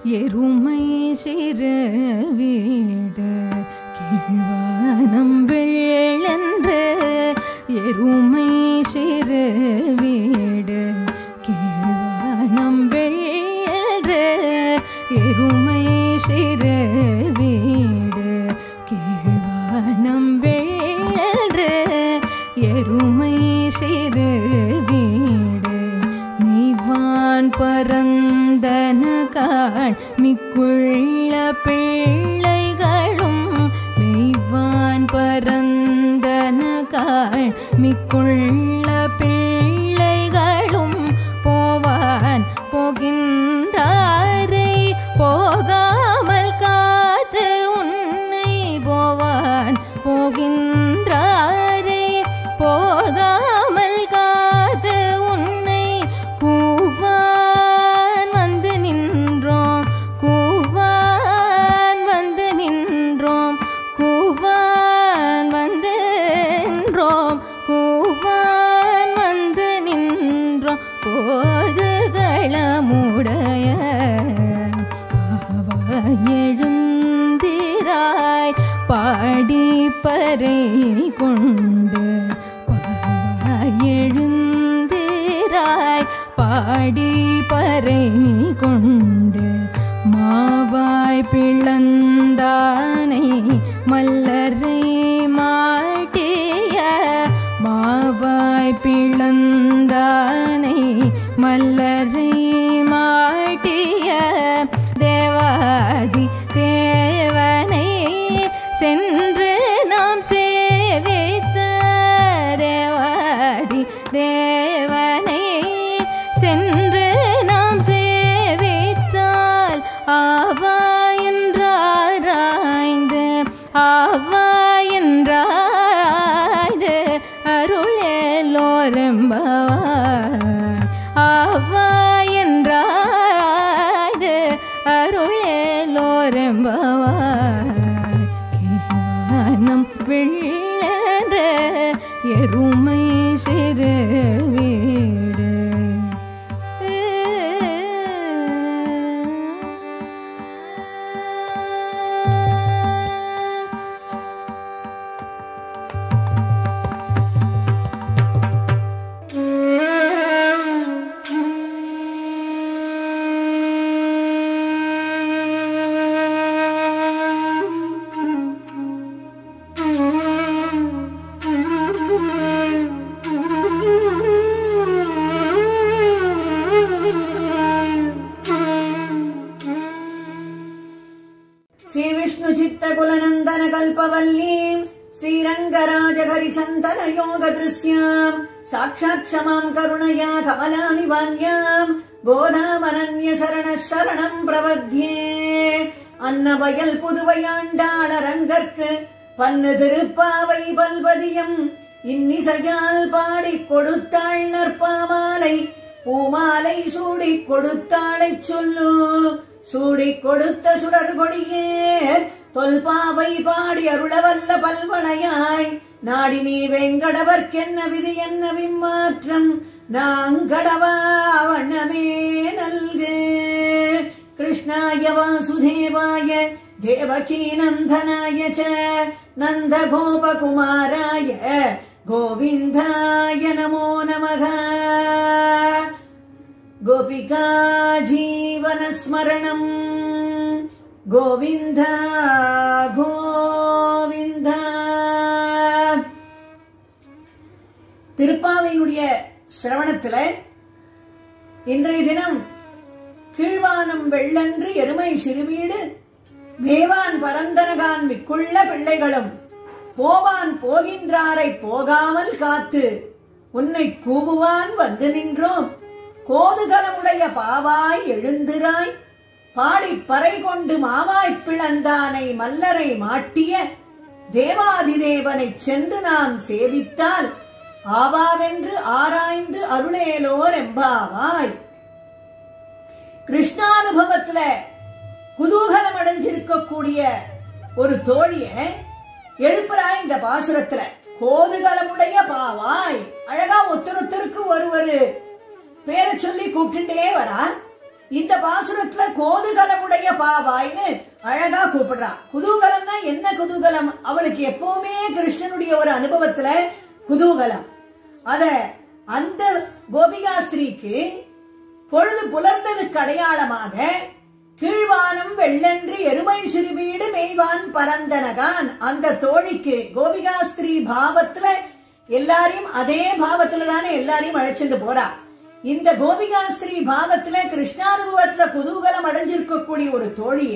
எருமை சிறு வீடு கீழ்வானம் வெள்ளென்று எருமை சிறு வீடு கீழ்வானம் வெள்ளென்று எருமை சிறு வீடு கீழ்வானம் வெள்ளென்று எருமை சிறு வீடு மெய்வான் பரந்தன காள் மிக்குள்ள பிள்ளைகளும் மெய்வான் பரந்தன காள் மிக்குள்ள பிள்ளைகளும் போவான் போகின்றாரை போகாமல் காத்து உன்னை போவான் போகின்றாரை போகாமல் காத்து உன்னை கூவான் வந்து நின்றோம் கூவான் வந்து நின்றோம் கூவான் வந்து நின்றோம் கூவான் வந்து நின்றோம் கோதுகளமுடைய எழுந்திராய் பாடி பறை கொண்டு எழுந்திராய் பாடி பறை கொண்டு மாவாய் பிளந்தானை மல்லரை மாட்டிய மாவாய் பிளந்தானை மல்லரை மாட்டிய தேவாதி தேவனை சென்று நாம் சேவித்த தேவாதி தேவனை சென்று நாம் சேவித்தால் ஆவா என்றாராய்ந்து ஆவா என்றாய்ந்து அருளேலோரெம்பவாய் ஆவா என்றாய்ந்து அருளேலோரெம்பவாய் கீழ்வானம் வெள்ளென்ற எருமை சிறு வீடு श्रीविष्णुचित्तकुलनन्दन कल्पवल्लीम् श्रीरङ्गराजहरिचन्दन योगदृश्याम् साक्षात् क्षमाम् करुणया कमलामिवान्याम् गोदामनन्य शरणः शरणम् प्रपद्ये அன்னவயல் புதுவையாண்டாளரங்கற்கு பன்னு திருப்பாவை பல்பதியம் இன்னிசையால் பாடிக் கொடுத்தாள் நற்பாமாலை பூமாலை சூடிக் கொடுத்தாளைச் சொல்லு சூடிக் கொடுத்த சுடர் கொடியே தொல்பாவை பாடி அருளவல்ல பல்வளையாய் நாடி நீ வெங்கடவர்க்கென்ன விதி என்ன விம்மாற்றம் நாங்கடவா வண்ணமே நல்கு कृष्णाय वासुदेवाय देवकीनन्दनाय च नन्दगोपकुमाराय गोविन्दाय नमो नमः गोपिका जीवनस्मरणम् गोविन्द गोविन्द திருப்பாவையினுடைய சிரவணத்துல இன்றைய தினம் கீழ்வானம் வெள்ளன்று எருமை சிறுவீடு மேவான் பரந்தனகான் மிக்குள்ள பிள்ளைகளும் போவான் போகின்றாரை போகாமல் காத்து உன்னை கூவுவான் வந்து நின்றோம் கோதுகலமுடைய பாவாய் எழுந்திராய் பாடிப் பறை கொண்டு மாவாய்ப் பிளந்தானை மல்லரை மாட்டிய தேவாதிதேவனைச் சென்று நாம் சேவித்தால் ஆவாவென்று ஆராய்ந்து அருளேலோர் எம்பாவாய் கிருஷ்ணானுபவத்துல குதூகலம் அடைஞ்சிருக்கக்கூடிய ஒரு தோழிய எழுப்புறாய் இந்த பாசுரத்துல கோதுகலமுடைய பாவாய் அழகா ஒருத்தருக்கு ஒரு ஒரு பேரை சொல்லி கூப்பிட்டுட்டே வரார் இந்த பாசுரத்துல கோதுகலமுடைய பாவாய்னு அழகா கூப்பிடுறா குதூகலம்னா என்ன குதூகலம் அவளுக்கு எப்பவுமே கிருஷ்ணனுடைய ஒரு அனுபவத்துல குதூகலம் அத அந்த கோபிகாஸ்திரிக்கு பொழுது புலர்ந்ததுக்கு அடையாளமாக கீழ்வானம் வெள்ளென்று எருமை சிறுவீடு மெய்வான் பரந்தனகான் அந்த தோழிக்கு கோபிகாஸ்திரி பாவத்துல எல்லாரையும் அதே பாவத்துல தானே எல்லாரையும் அழைச்சிட்டு போறா இந்த கோபிகாஸ்திரி பாவத்துல கிருஷ்ணானுபவத்துல குதூகலம் அடைஞ்சிருக்கக்கூடிய ஒரு தோழிய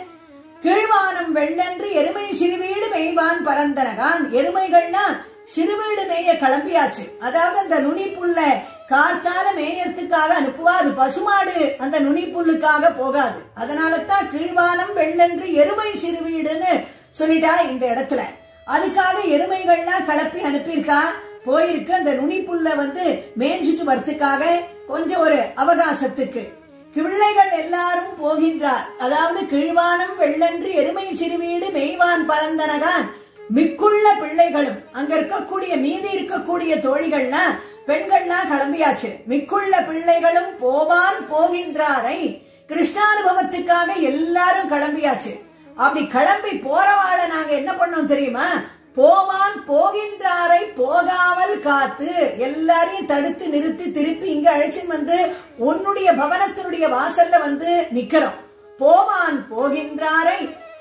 கீழ்வானம் வெள்ளென்று எருமை சிறுவீடு மெய்வான் பரந்தனகான் எருமைகள்னா சிறுவீடு மேய கிளம்பியாச்சு அதாவது அந்த நுனி புல்ல கார்த்தால மேயறதுக்காக அனுப்புவா அது பசுமாடு அந்த நுனி புல்லுக்காக போகாது அதனால தான் கீழ்வானம் வெள்ளென்று எருமை சிறுவீடுன்னு சொல்லிட்டா இந்த இடத்துல அதுக்காக எருமைகள்லாம் கிளப்பி அனுப்பியிருக்கா போயிருக்கு அந்த நுனி புல்ல வந்து மேய்ஞ்சிட்டு வரத்துக்காக கொஞ்சம் ஒரு அவகாசத்துக்கு பிள்ளைகள் எல்லாரும் போகின்றார் அதாவது கீழ்வானம் வெள்ளன்று எருமை சிறுவீடு மெய்வான் பரந்தனகான் மிக்குள்ள பிள்ளைகளும் அங்க இருக்கக்கூடிய மீதி இருக்கக்கூடிய தோழிகள்லாம் பெண்கள்லாம் கிளம்பியாச்சு மிக்குள்ள பிள்ளைகளும் போவான் போகின்றாரை கிருஷ்ணானுபவத்துக்காக எல்லாரும் கிளம்பியாச்சு அப்படி கிளம்பி போறவாள நாங்க என்ன பண்ணோம் தெரியுமா போவான் போகின்றாரை போகாமல் காத்து எல்லாரையும் தடுத்து நிறுத்தி திருப்பி இங்க அழைச்சின்னு வந்து உன்னுடைய பவனத்தினுடைய வாசல்ல வந்து நிக்கிறோம் போவான் போகின்றாரை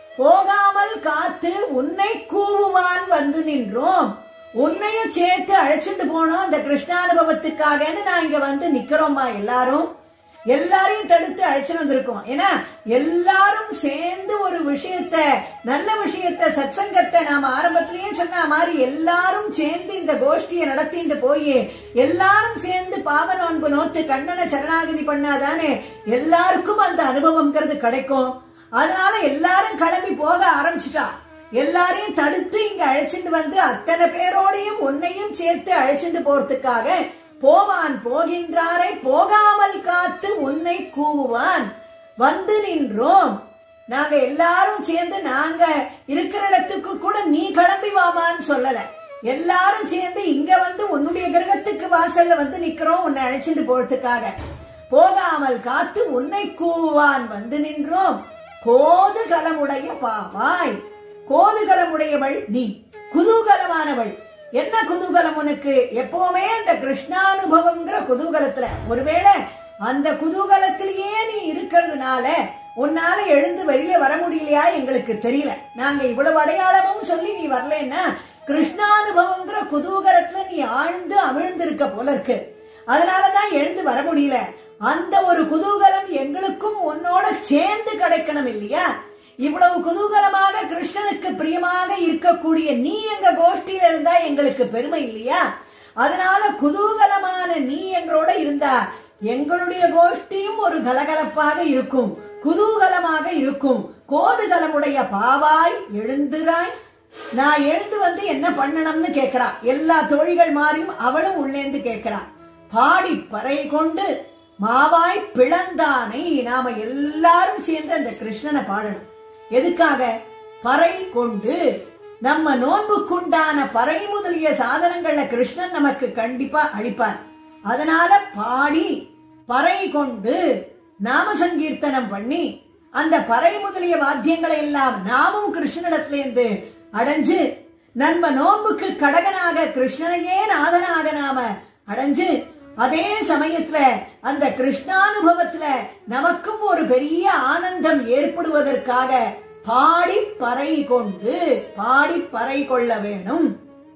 போகாமல் காத்து உன்னை கூவுவான் வந்து நின்றோம் உன்னையும் சேர்த்து அழைச்சிட்டு போனோம் இந்த கிருஷ்ணானுபவத்துக்காகன்னு நான் இங்க வந்து நிக்கிறோமா எல்லாரும் எல்லாரையும் தடுத்து அழைச்சிட்டு வந்திருக்கோம் ஏன்னா எல்லாரும் சேர்ந்து ஒரு விஷயத்த நல்ல விஷயத்த சத்சங்கத்தை நாம ஆரம்பத்திலேயே சொன்ன மாதிரி எல்லாரும் சேர்ந்து இந்த கோஷ்டியை நடத்திட்டு போய் எல்லாரும் சேர்ந்து பாவ நோன்பு நோத்து கண்ணனை சரணாகதி பண்ணாதானே எல்லாருக்கும் அந்த அனுபவம்ங்கிறது கிடைக்கும் அதனால எல்லாரும் கிளம்பி போக ஆரம்பிச்சுட்டா எல்லாரையும் தடுத்து இங்க அழைச்சிட்டு வந்து அத்தனை பேரோடையும் உன்னையும் சேர்த்து அழைச்சிட்டு போறதுக்காக போவான் போகின்றாரை போகாமல் காத்து உன்னை கூவுவான் வந்து நின்றோம் நாங்க எல்லாரும் சேர்ந்து நாங்க இருக்கிற இடத்துக்கு கூட நீ கிளம்பி வாமான்னு சொல்லல எல்லாரும் சேர்ந்து இங்க வந்து உன்னுடைய கிரகத்துக்கு வாசல்ல வந்து நிக்கிறோம் உன்னை அழைச்சிட்டு போறதுக்காக போகாமல் காத்து உன்னை கூவுவான் வந்து நின்றோம் கோதுகலமுடைய பாவாய் கோதுகலமுடையவள் நீ குதூகலமானவள் என்ன குதூகலம் உனக்கு எப்பவுமே அந்த கிருஷ்ணானுபவம்ங்கிற குதூகலத்துல ஒருவேளை அந்த குதூகலத்திலேயே நீ இருக்கிறதுனால உன்னால எழுந்து வெளியில வர முடியலையா எங்களுக்கு தெரியல நாங்க இவ்வளவு அடையாளமும் சொல்லி நீ வரலன்னா கிருஷ்ணானுபவம்ங்கிற குதூகலத்துல நீ ஆழ்ந்து அமிழ்ந்திருக்க போல இருக்கு அதனாலதான் எழுந்து வர முடியல அந்த ஒரு குதூகலம் எங்களுக்கும் உன்னோட சேர்ந்து கிடைக்கணும் இல்லையா இவ்வளவு குதூகலமாக கிருஷ்ணனுக்கு பிரியமாக இருக்கக்கூடிய நீ எங்க கோஷ்டியில இருந்தா எங்களுக்கு பெருமை இல்லையா அதனால குதூகலமான நீ எங்களோட இருந்தா எங்களுடைய கோஷ்டியும் ஒரு கலகலப்பாக இருக்கும் குதூகலமாக இருக்கும் கோதுகலமுடைய பாவாய் எழுந்துராய் நான் எழுந்து வந்து என்ன பண்ணணும்னு கேக்குறா எல்லா தோழிகள் மாறியும் அவளும் உள்ளேந்து கேக்குறா பாடி பறை கொண்டு மாவாய் பிளந்தானை நாம எல்லாரும் சேர்ந்து அந்த கிருஷ்ணனை பாடணும் எதுக்காக பறை கொண்டு நம்ம நோன்புக்குண்டான பறை முதலிய சாதனங்கள்ல கிருஷ்ணன் நமக்கு கண்டிப்பா அளிப்பார் அதனால பாடி பறை கொண்டு நாம சங்கீர்த்தனம் பண்ணி அந்த பறை முதலிய வாத்தியங்களை எல்லாம் நாமும் கிருஷ்ணனிடத்திலிருந்து அடைஞ்சு நம்ம நோன்புக்கு கடகனாக கிருஷ்ணனையே நாதனாக நாம அடைஞ்சு அதே சமயத்துல அந்த கிருஷ்ணானுபவத்துல நமக்கும் ஒரு பெரிய ஆனந்தம் ஏற்படுவதற்காக பாடி பறை கொண்டு பாடி பறை கொள்ள வேணும்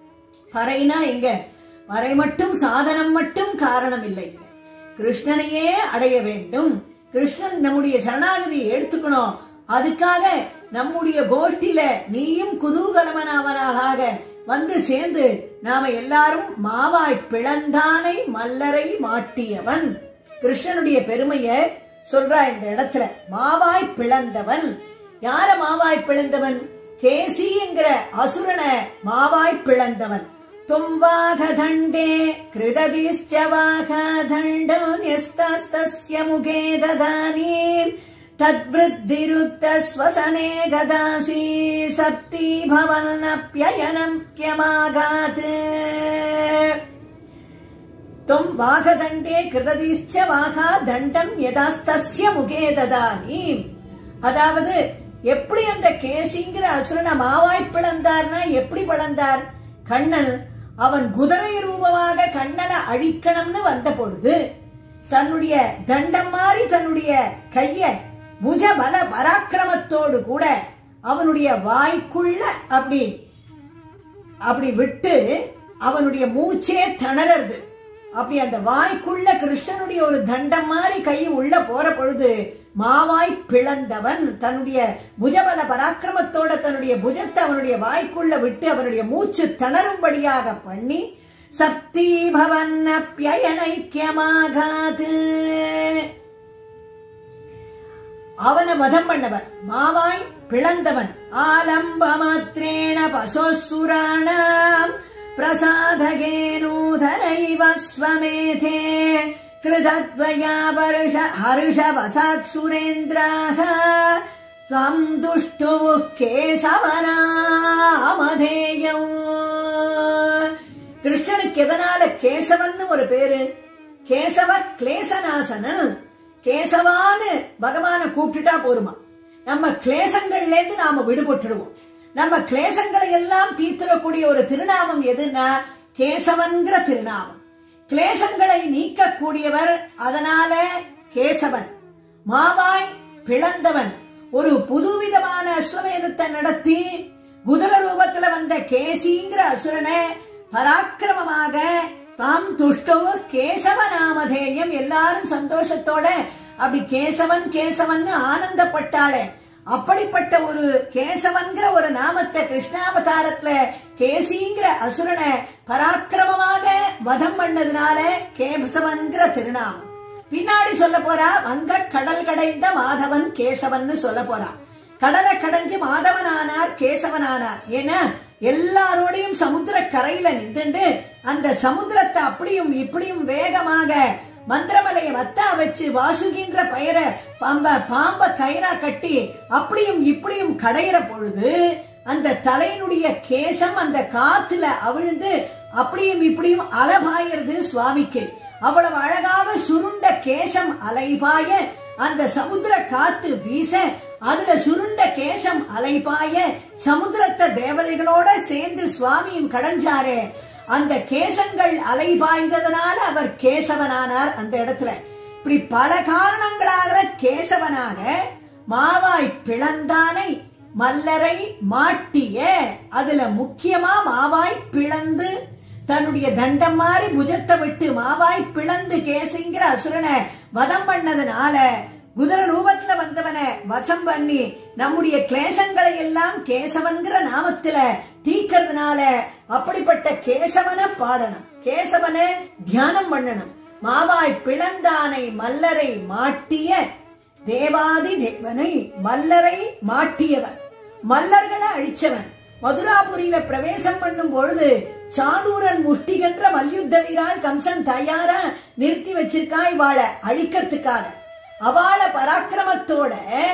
பறைனா எங்க பறை மட்டும் சாதனம் மட்டும் காரணம் இல்லை கிருஷ்ணனையே அடைய வேண்டும் கிருஷ்ணன் நம்முடைய சரணாகதியை எடுத்துக்கணும் அதுக்காக நம்முடைய கோஷ்டில நீயும் குதூகலமனாவனாக வந்து சேர்ந்து நாம எல்லாரும் மாவாய் பிளந்தானை மல்லரை மாட்டியவன் கிருஷ்ணனுடைய பெருமைய சொல்றா இந்த இடத்துல மாவாய் பிளந்தவன் யார மாவாய் பிளந்தவன் கேசி என்கிற அசுரன மாவாய் பிளந்தவன் தும்பாக தண்டே கிருததிஷ்ச வாக தண்டோ न्यस्तास्तस्य முகே ददानीम् तद्वृद्धिरुत्त स्वसने गदाशी सप्ती भवन्नप्ययनम् क्यमागात् தொம் வாகதண்டே கிருததீச்ச வாகா தண்டம் யதாஸ்தஸ்ய முகே ததானி அதாவது எப்படி அந்த கேசிங்கிற அசுரனை மாவாய் பிளந்தார்னா எப்படி பிளந்தார் கண்ணன் அவன் குதிரை ரூபமாக கண்ணனை அழிக்கணும்னு வந்த பொழுது தன்னுடைய தண்டம் மாதிரி தன்னுடைய கைய புஜ பல பராக்கிரமத்தோடு கூட அவனுடைய வாய்க்குள்ள அப்படி அப்படி விட்டு அவனுடைய மூச்சே திணறது அப்படி அந்த வாய்க்குள்ள கிருஷ்ணனுடைய ஒரு தண்டம் மாதிரி கை உள்ள போற பொழுது மாவாய் பிளந்தவன் தன்னுடைய புஜபல பராக்கிரமத்தோட தன்னுடைய புஜத்தை அவனுடைய வாய்க்குள்ள விட்டு அவனுடைய மூச்சு திணறும்படியாக பண்ணி சக்தி பவன் அப்பியனைக்கியமாகாது அவனை வதம் பண்ணவன் மாவாய் பிளந்தவன் ஆலம்பமாத்திரேண பசோசுராணாம் பிரசாதகேனூதரைவ ஸ்வமேதே கிருதத்வயா வருஷ ஹர்ஷ வசாத் சுரேந்திராக தம் துஷ்டு கேசவனாமதேயம் கிருஷ்ணனுக்கு எதனால கேசவன் ஒரு பேரு கேசவ கிளேசநாசனன் கேசவான்னு பகவான கூப்பிட்டுட்டா போருமா நம்ம கிளேசங்கள்ல இருந்து நாம விடுபட்டுடுவோம் நம்ம கிளேசங்களை எல்லாம் தீர்த்திடக்கூடிய ஒரு திருநாமம் எதுன்னா கேசவன்கிற திருநாமம் கிளேசங்களை நீக்கக்கூடியவர் அதனால கேசவன் மாவாய் பிளந்தவன் ஒரு புதுவிதமான அஸ்வமேதத்தை நடத்தி குதிர ரூபத்துல வந்த கேசிங்கிற அசுரனை பராக்கிரமமாக தாம் துஷ்டவு கேசவ நாமதேயம் எல்லாரும் சந்தோஷத்தோட அப்படி கேசவன் கேசவன் ஆனந்தப்பட்டாளே அப்படிப்பட்ட ஒரு கேசவன்கிற ஒரு நாமத்தை கிருஷ்ணாவதாரத்துல கேசிங்கிற அசுரனை பராக்கிரமமாக வதம் பண்ணதுனால கேசவன்கிற திருநாமம் பின்னாடி சொல்ல போறா வங்க கடல் கடைந்த மாதவன் கேசவன் சொல்ல போறா கடலை கடைஞ்சு மாதவன் ஆனார் கேசவன் ஆனார் ஏன்னா எல்லாரோடையும் சமுத்திர கரையில நின்றுண்டு அந்த சமுத்திரத்தை அப்படியும் இப்படியும் வேகமாக மந்திரமலையை வத்தா வச்சு வாசுகின்ற பெயரை பாம்ப பாம்ப கயிறா கட்டி அப்படியும் இப்படியும் கடையிற பொழுது அந்த தலையினுடைய கேசம் அந்த காத்துல அவிழ்ந்து அப்படியும் இப்படியும் அலபாயிறது சுவாமிக்கு அவ்வளவு அழகாக சுருண்ட கேசம் அலைபாய அந்த சமுத்திர காத்து வீச அதுல சுருண்ட கேசம் அலைபாய சமுத்திரத்தை தேவதைகளோட சேர்ந்து சுவாமியும் கடைஞ்சாரே அந்த கேசங்கள் அலைபாய்ந்ததனால அவர் கேசவனானார் அந்த இடத்துல இப்படி பல காரணங்களாக கேசவனாக மாவாய் பிளந்தானை மல்லரை மாட்டிய அதுல முக்கியமா மாவாய் பிளந்து தன்னுடைய தண்டம் மாறி புஜத்தை விட்டு மாவாய் பிளந்து கேசிங்கிற அசுரனை வதம் பண்ணதுனால குதிர ரூபத்துல வந்தவனை வசம் பண்ணி நம்முடைய கிளேசங்களை எல்லாம் கேசவன்கிற நாமத்துல தீக்கிறதுனால அப்படிப்பட்ட கேசவனை பாடணும் கேசவனை தியானம் பண்ணணும் மாவாய் பிளந்தானை மல்லரை மாட்டிய தேவாதி தேவனை மல்லரை மாட்டியவன் மல்லர்களை அழிச்சவன் மதுராபுரியில பிரவேசம் பண்ணும் பொழுது சாடூரன் முஷ்டிகன்ற மல்யுத்த வீரால் கம்சன் தயாரா நிறுத்தி வச்சிருக்கா இவாளை அழிக்கிறதுக்காக அவள பராக்கிரமத்தோட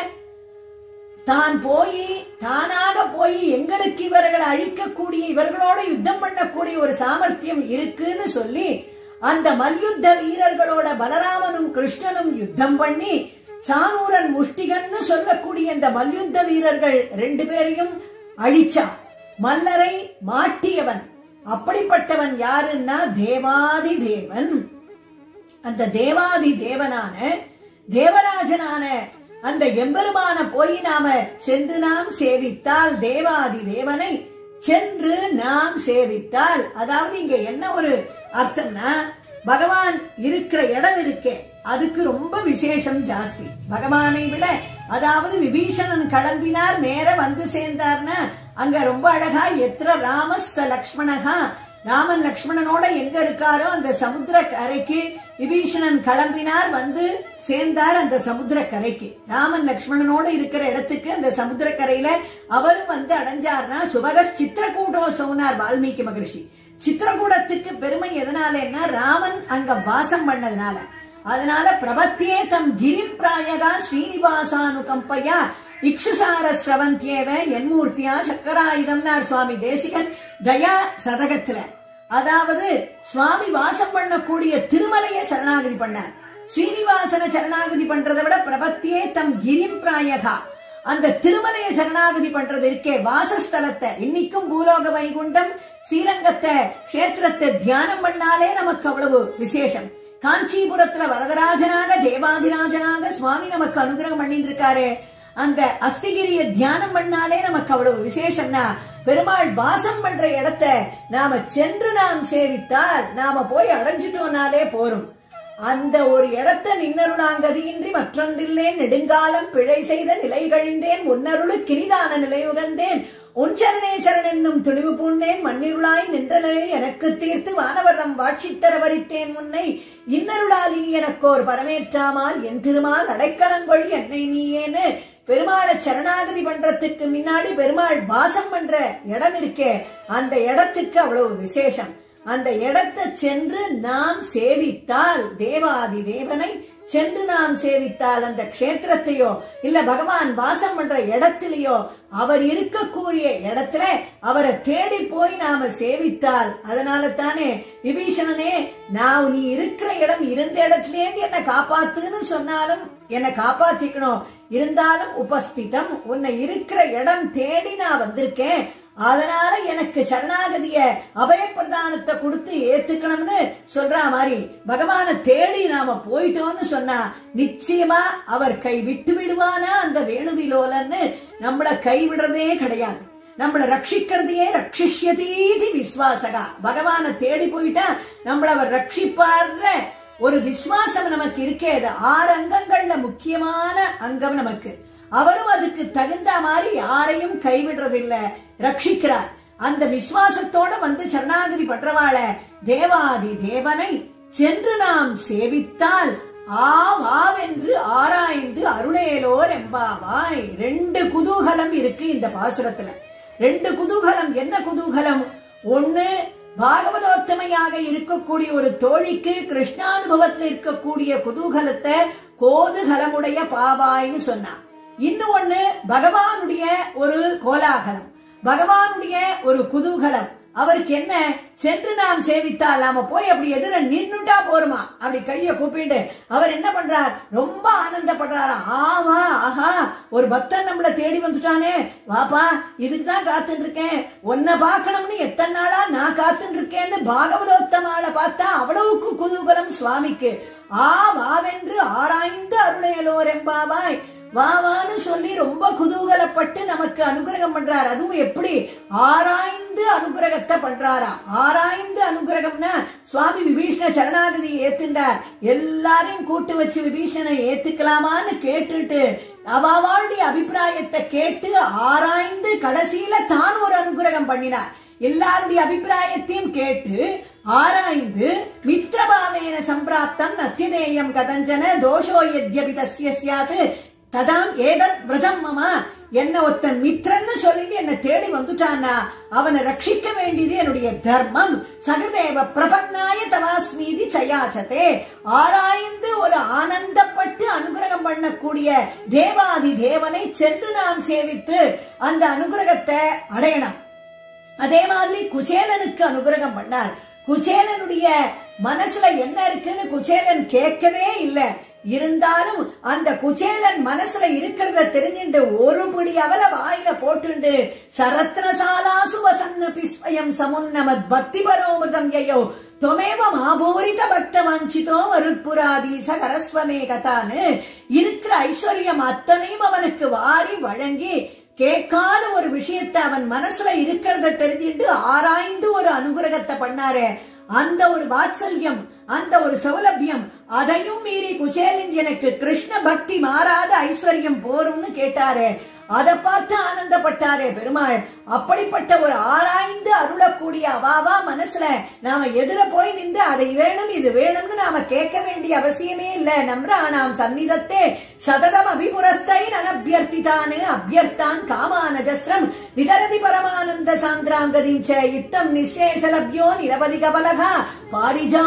தான் போய் தானாக போய் எங்களுக்கு இவர்களை அழிக்கக்கூடிய இவர்களோட யுத்தம் பண்ணக்கூடிய ஒரு சாமர்த்தியம் இருக்குன்னு சொல்லி அந்த மல்யுத்த வீரர்களோட பலராமனும் கிருஷ்ணனும் யுத்தம் பண்ணி சானூரன் முஷ்டிகன்னு சொல்லக்கூடிய இந்த மல்யுத்த வீரர்கள் ரெண்டு பேரையும் அழிச்சா மல்லரை மாட்டியவன் அப்படிப்பட்டவன் யாருன்னா தேவாதி தேவன் அந்த தேவாதி தேவனான தேவராஜனான அந்த எம்பெருமான போய் நாம சென்று நாம் சேவித்தால் தேவாதி தேவனை சென்று நாம் சேவித்தால் அதாவது இங்க என்ன ஒரு அர்த்தம்னா பகவான் இருக்கிற இடம் இருக்கே அதுக்கு ரொம்ப விசேஷம் ஜாஸ்தி பகவானை விட அதாவது விபீஷணன் கிளம்பினார் நேர வந்து சேர்ந்தார்னா அங்க ரொம்ப அழகா எத்திர ராமஸ்ஸ லக்ஷ்மணகா ராமன் லக்ஷ்மணனோட எங்க இருக்காரோ அந்த சமுத்திர கரைக்கு விபீஷணன் கிளம்பினார் வந்து சேர்ந்தார் அந்த சமுத்திர கரைக்கு ராமன் லக்ஷ்மணனோட இருக்கிற இடத்துக்கு அந்த சமுத்திர கரையில அவரும் வந்து அடைஞ்சார்னா சுபக சித்திரக்கூடோ சொன்னார் வால்மீகி மகரிஷி சித்திரக்கூடத்துக்கு பெருமை எதனாலன்னா ராமன் அங்க வாசம் பண்ணதுனால அதனால பிரபத்தியே தம் கிரிம் பிராயகா ஸ்ரீனிவாசானுகம்பையா இக்ஷுசார ஸ்ரவந்தியேவ என்மூர்த்தியா சக்கராயுதம்னார் சுவாமி தேசிகன் தயா சதகத்துல அதாவது சுவாமி வாசம் பண்ணக்கூடிய திருமலையை சரணாகதி பண்ணார் ஸ்ரீனிவாசன சரணாகதி பண்றதை விட பிரபத்தியே தம் கிரிம் பிராயகா அந்த திருமலையை சரணாகதி பண்றது இருக்கே வாசஸ்தலத்தை இன்னைக்கும் பூலோக வைகுண்டம் ஸ்ரீரங்கத்தை கஷேத்திரத்தை தியானம் பண்ணாலே நமக்கு அவ்வளவு விசேஷம் காஞ்சிபுரத்துல வரதராஜனாக தேவாதிராஜனாக சுவாமி நமக்கு அனுகிரகம் பண்ணிட்டு இருக்காரு அந்த அஸ்திகிரிய தியானம் பண்ணாலே நமக்கு அவ்வளவு விசேஷம்னா பெருமாள் வாசம் பண்ற இடத்த நாம சென்று நாம் சேவித்தால் நாம போய் அடைஞ்சிட்டோம்னாலே போரும் அந்த ஒரு இடத்த நின்னருளாங்கதியின்றி மற்றொன்றில்லே நெடுங்காலம் பிழை செய்த நிலை கழிந்தேன் உன்னருளு கிரிதான நிலை உகந்தேன் உஞ்சரணே சரண் என்னும் துணிவு பூண்டேன் மண்ணிருளாய் நின்றலே எனக்கு தீர்த்து வானவரம் வாட்சித்தர வரித்தேன் முன்னை இன்னருளால் இனி எனக்கோர் பரமேற்றாமால் என் திருமால் அடைக்கலங்கொள் என்னை நீயேன்னு பெருமாளை சரணாகதி பண்றதுக்கு முன்னாடி பெருமாள் வாசம் பண்ற இடம் இருக்கே அந்த இடத்துக்கு அவ்வளவு விசேஷம் அந்த இடத்தை சென்று நாம் சேவித்தால் தேவாதி தேவனை சென்று நாம் சேவித்தால் அந்த க்ஷேத்திரத்தையோ இல்ல பகவான் வாசம் பண்ற இடத்திலேயோ அவர் இருக்கக்கூடிய இடத்துல அவரை தேடி போய் நாம சேவித்தால் அதனால தானே விபீஷணனே நான் நீ இருக்கிற இடம் இருந்த இடத்துலேருந்து என்ன காப்பாத்துன்னு சொன்னாலும் என்னை காப்பாத்திக்கணும் இருந்தாலும் உபஸ்திதம் உன்னை இருக்கிற இடம் தேடி நான் வந்திருக்கேன் அதனால எனக்கு சரணாகதிய அபயப்பிரதானத்தை கொடுத்து ஏத்துக்கணும்னு சொல்ற மாதிரி பகவானை தேடி நாம போயிட்டோம்னு சொன்னா நிச்சயமா அவர் கை விட்டு விடுவானா அந்த வேணுவிலோலன்னு நம்மள கைவிடுறதே கிடையாது நம்மள ரட்சிக்கிறதையே ரட்சிஷ்யதீதி விஸ்வாசகா பகவானை தேடி போயிட்டா நம்மள அவர் ரட்சிப்பார்ற ஒரு விசுவாசம் நமக்கு இருக்கே அது ஆறு அங்கங்கள்ல முக்கியமான அங்கம் நமக்கு அவரும் அதுக்கு தகுந்த மாதிரி யாரையும் கைவிடுறதில்ல ரட்சிக்கிறார் அந்த விசுவாசத்தோட வந்து சரணாகதி பண்றவாள தேவாதி தேவனை சென்று நாம் சேவித்தால் ஆ வாவென்று ஆராய்ந்து அருளேலோர் எம்பாவாய் ரெண்டு குதூகலம் இருக்கு இந்த பாசுரத்துல ரெண்டு குதூகலம் என்ன குதூகலம் ஒண்ணு பாகவதோத்தமையாக இருக்கக்கூடிய ஒரு தோழிக்கு கிருஷ்ணானுபவத்தில் இருக்கக்கூடிய குதூகலத்தை கோதுகலமுடைய பாவாய்னு சொன்னான் இன்னும் ஒண்ணு பகவானுடைய ஒரு கோலாகலம் பகவானுடைய ஒரு குதூகலம் அவருக்கு என்ன சென்று நாம் சேவித்தால் நாம போய் அப்படி எதிர நின்னுட்டா போருமா அப்படி கைய கூப்பிட்டு அவர் என்ன பண்றார் ரொம்ப ஆனந்தப்படுறாரா ஆமா ஆஹா ஒரு பக்தன் நம்மள தேடி வந்துட்டானே வாப்பா இதுக்கு தான் காத்துட்டு இருக்கேன் உன்னை பார்க்கணும்னு எத்தனை நாளா நான் காத்துட்டு இருக்கேன்னு பாகவதோத்தமால பார்த்தா அவ்வளவுக்கு குதூகலம் சுவாமிக்கு ஆ வாவென்று ஆராய்ந்து அருளையலோர் எம்பாவாய் வாவான்னு சொல்லி ரொம்ப குதூகலப்பட்டு நமக்கு அனுகிரகம் பண்றார் அதுவும் எப்படி ஆராய்ந்து அனுகிரகத்தை பண்றாரா ஆராய்ந்து அனுகிரகம்னா சுவாமி விபீஷண சரணாகதி ஏத்துண்டார் எல்லாரையும் கூட்டு வச்சு விபீஷணை ஏத்துக்கலாமான்னு கேட்டுட்டு அவாவாளுடைய அபிப்பிராயத்தை கேட்டு ஆராய்ந்து கடைசியில தான் ஒரு அனுகிரகம் பண்ணினார் எல்லாருடைய அபிப்பிராயத்தையும் கேட்டு ஆராய்ந்து மித்ரபாவேன சம்பிராப்தம் நத்திதேயம் கதஞ்சன தோஷோ எத்யபி தஸ்ய சியாது ததாம் ஏதத் விரதம் மமா என்ன ஒருத்தன் மித்ரன்னு சொல்லிட்டு என்ன தேடி வந்துட்டானா அவனை ரட்சிக்க வேண்டியது என்னுடைய தர்மம் சகதேவ பிரபன்னாய தவாஸ்மீதி சயாச்சதே ஆராய்ந்து ஒரு ஆனந்தப்பட்டு அனுகிரகம் பண்ணக்கூடிய தேவாதி தேவனை சென்று நாம் சேவித்து அந்த அனுகிரகத்தை அடையணும் அதே மாதிரி குச்சேலனுக்கு அனுகிரகம் பண்ணார் குச்சேலனுடைய மனசுல என்ன இருக்குன்னு குச்சேலன் கேட்கவே இல்லை இருந்தாலும் அந்த குச்சேலன் மனசுல இருக்கிறத தெரிஞ்சுட்டு ஒரு பிடி அவல வாயில போட்டுண்டு சரத்னசாலாசு வசன்ன பிஸ்வயம் சமுன்னமத் பக்தி பரோமிருதம் யயோ தொமேவ மாபூரித பக்த வஞ்சிதோ மருத்புராதீச கரஸ்வமே கதான்னு இருக்கிற ஐஸ்வர்யம் அத்தனையும் அவனுக்கு வாரி வழங்கி கேட்காத ஒரு விஷயத்தை அவன் மனசுல இருக்கிறத தெரிஞ்சுட்டு ஆராய்ந்து ஒரு அனுகிரகத்தை பண்ணாரு அந்த ஒரு வாத்சல்யம் அந்த ஒரு சௌலபியம் அதையும் மீறி குச்சேலன் எனக்கு கிருஷ்ண பக்தி மாறாத ஐஸ்வர்யம் போரும்னு கேட்டாரு அதை பார்த்து ஆனந்தப்பட்டாரே பெருமாள் அப்படிப்பட்ட ஒரு ஆராய்ந்து அருளக்கூடிய அவாவா மனசுல நாம எதிர போய் நின்று அதை வேணும் இது வேணும்னு நாம கேட்க வேண்டிய அவசியமே இல்ல நம்ரா நாம் சந்நிதத்தே சததம் அபிபுரஸ்தை அனபியர்த்திதானு அபியர்த்தான் காமானஜஸ்ரம் விதரதி பரமானந்த சாந்திராங்கதிம் ச இத்தம் நிசேஷலப்யோ நிரவதி கபலகா பாரிஜாதோ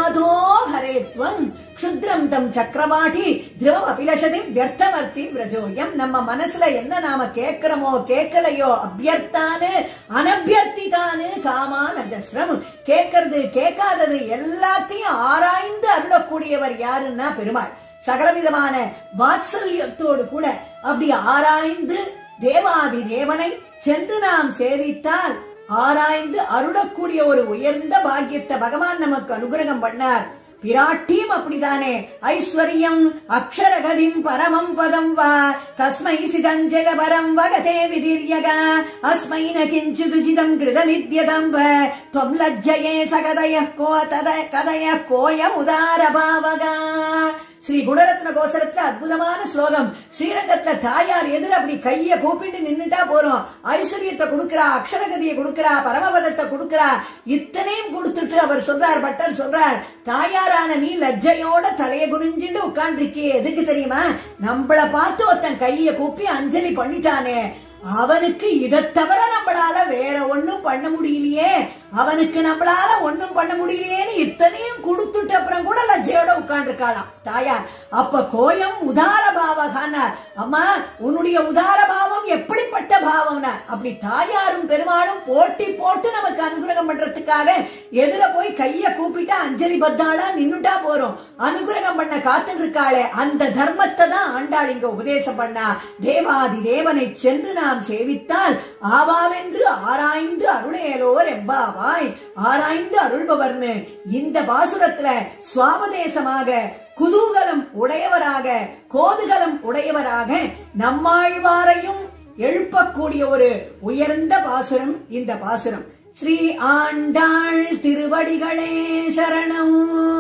ஹரேத்வம் க்ஷுத்ரம் தம் சக்கரவாட்டி திரவம் அபிலஷதி வியர்த்தவர்த்தி விரஜோயம் நம்ம மனசுல என்ன நாம கேட்கிறோமோ கேட்கலையோ அபியர்த்தானு அனபியர்த்திதானு காமான் அஜஸ்ரம் கேட்கறது கேட்காதது எல்லாத்தையும் ஆராய்ந்து அருளக்கூடியவர் யாருன்னா பெருமாள் சகலவிதமான வாத்சல்யத்தோடு கூட அப்படி ஆராய்ந்து தேவாதி தேவனை சென்று நாம் சேவித்தால் ஆராய்ந்து அருளக்கூடிய ஒரு உயர்ந்த பாக்கியத்தை பகவான் நமக்கு அனுகிரகம் பண்ணார் பிராட்டியும் அப்படிதானே ஐஸ்வர்யம் அக்ஷரகதிம் பரமம் பதம் வா கஸ்மை சிதஞ்சல பரம் வகதே விதிர்யக அஸ்மை ந கிஞ்சுதுஜிதம் கிருதமித்யதம் வ त्वं लज्जये सगदयः को तद कदयः கோயமுதாரபாவகா ஸ்ரீ குணரத்ன கோசரத்துல அற்புதமான ஸ்லோகம் ஸ்ரீரங்கத்துல தாயார் எதிர அப்படி கைய கூப்பிட்டு நின்னுட்டா போறோம் ஐஸ்வர்யத்தை கொடுக்கிறா அக்ஷரகதியை கொடுக்கிறா பரமபதத்தை கொடுக்கிறா இத்தனையும் கொடுத்துட்டு அவர் சொல்றார் பட்டர் சொல்றார் தாயாரான நீ லஜ்ஜையோட தலைய குனிஞ்சுட்டு உட்கார்ந்துருக்கியே எதுக்கு தெரியுமா நம்மள பார்த்து ஒருத்தன் கைய கூப்பி அஞ்சலி பண்ணிட்டானே அவனுக்கு இதை தவிர நம்மளால வேற ஒண்ணும் பண்ண முடியலையே அவனுக்கு நம்மளால ஒண்ணும் பண்ண முடியலையேன்னு இத்தனையும் கொடுத்துட்டு அப்புறம் கூட லஜ்ஜையோட உட்கார்ந்துருக்காளாம் தாயார் அப்ப கோயம் உதார பாவகானார் அம்மா உன்னுடைய உதார பாவம் எப்படிப்பட்ட பாவம்னா அப்படி தாயாரும் பெருமாளும் போட்டி போட்டு நமக்கு அனுகிரகம் பண்றதுக்காக எதிர போய் கைய கூப்பிட்டு அஞ்சலி பத்தாளா நின்னுட்டா போறோம் அனுகிரகம் பண்ண காத்துட்டு இருக்காளே அந்த தர்மத்தை தான் ஆண்டாள் இங்க உபதேசம் பண்ணா தேவாதி தேவனை சென்று நாம் சேவித்தால் ஆவாவென்று ஆராய்ந்து அருளேலோர் எம்பாவாய் ஆராய்ந்து அருள்பவர்னு இந்த பாசுரத்துல சுவாபதேசமாக குதூகலம் உடையவராக கோதுகலம் உடையவராக நம்மாழ்வாரையும் எழுப்பக்கூடிய ஒரு உயர்ந்த பாசுரம் இந்த பாசுரம் ஸ்ரீ ஆண்டாள் திருவடிகளே சரணம்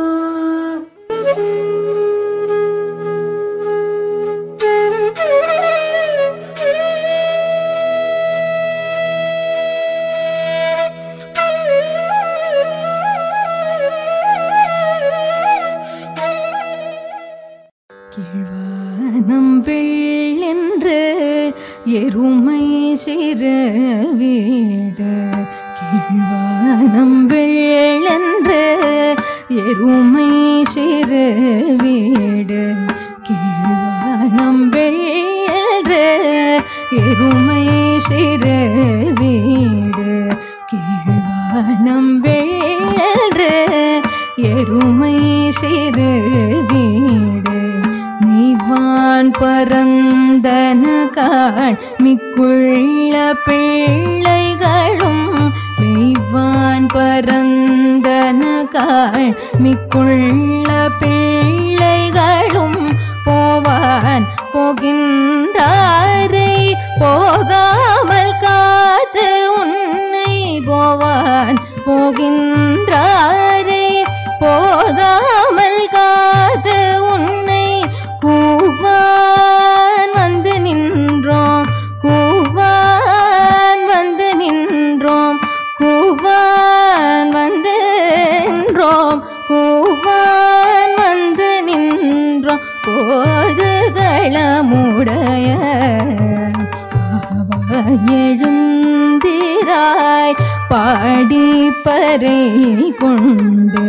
கிழ்வானம் வெள்ளென்று எருமை சிறு வீடு கிழ்வானம் வெள்ளென்று எருமை சிறு வீடு கிழ்வானம் வெள்ளென்று எருமை சிறு வீடு கிழ்வானம் வெள்ளென்று எருமை சிறு வீடு நீவான் பரந்தன காள் மிக்குள்ள பிள்ளைகளும் மெய்வான் பரந்தன காள் மிக்குள்ள பிள்ளைகளும் போவான் போகின்றாரை போகாமல் காத்து உன்னை போவான் போகின்றாரை போகாமல் காத்து உன்னை கூவான் வந்து நின்றோம் கூவான் வந்து நின்றோம் கூவான் வந்து நின்றோம் கூவான் வந்து நின்றோம் கோதுகளமுடைய எழுந்திராய் பாடி பறை கொண்டு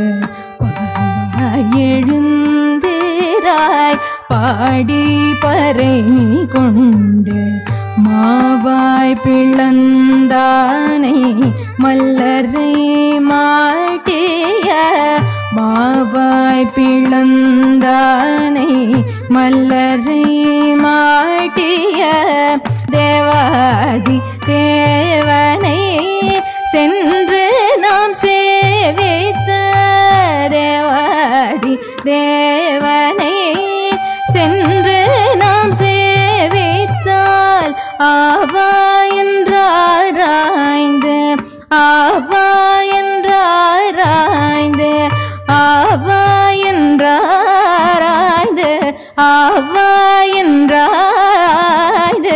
எழுந்திராய் பாடி பறை கொண்டு மாவாய் பிளந்தானை மல்லரை மாட்டிய மாவாய் பிளந்தானை மல்லரை மாட்டிய தேவாதி தேவனை சென்று நாம் சேவித்த தேவாதி தேவனை சென்று நாம் சேவித்தால் ஆவா என்றாராய்ந்து ஆவா என்றாராய்ந்து ஆவா என்றாராய்ந்து ஆவா என்றாய்ந்து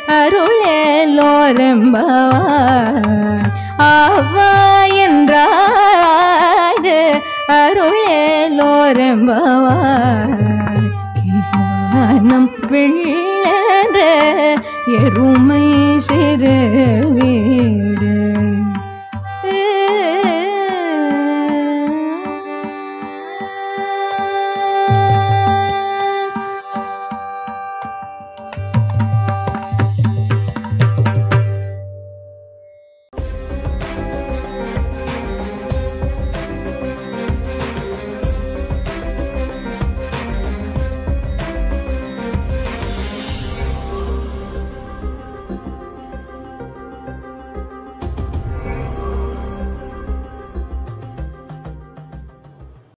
அருளேலோரெம்பவாய் ஆவா என்றாய்ந்து அருளேலோரெம்பவாய் வெள்ளற எருமை சிறு வீடு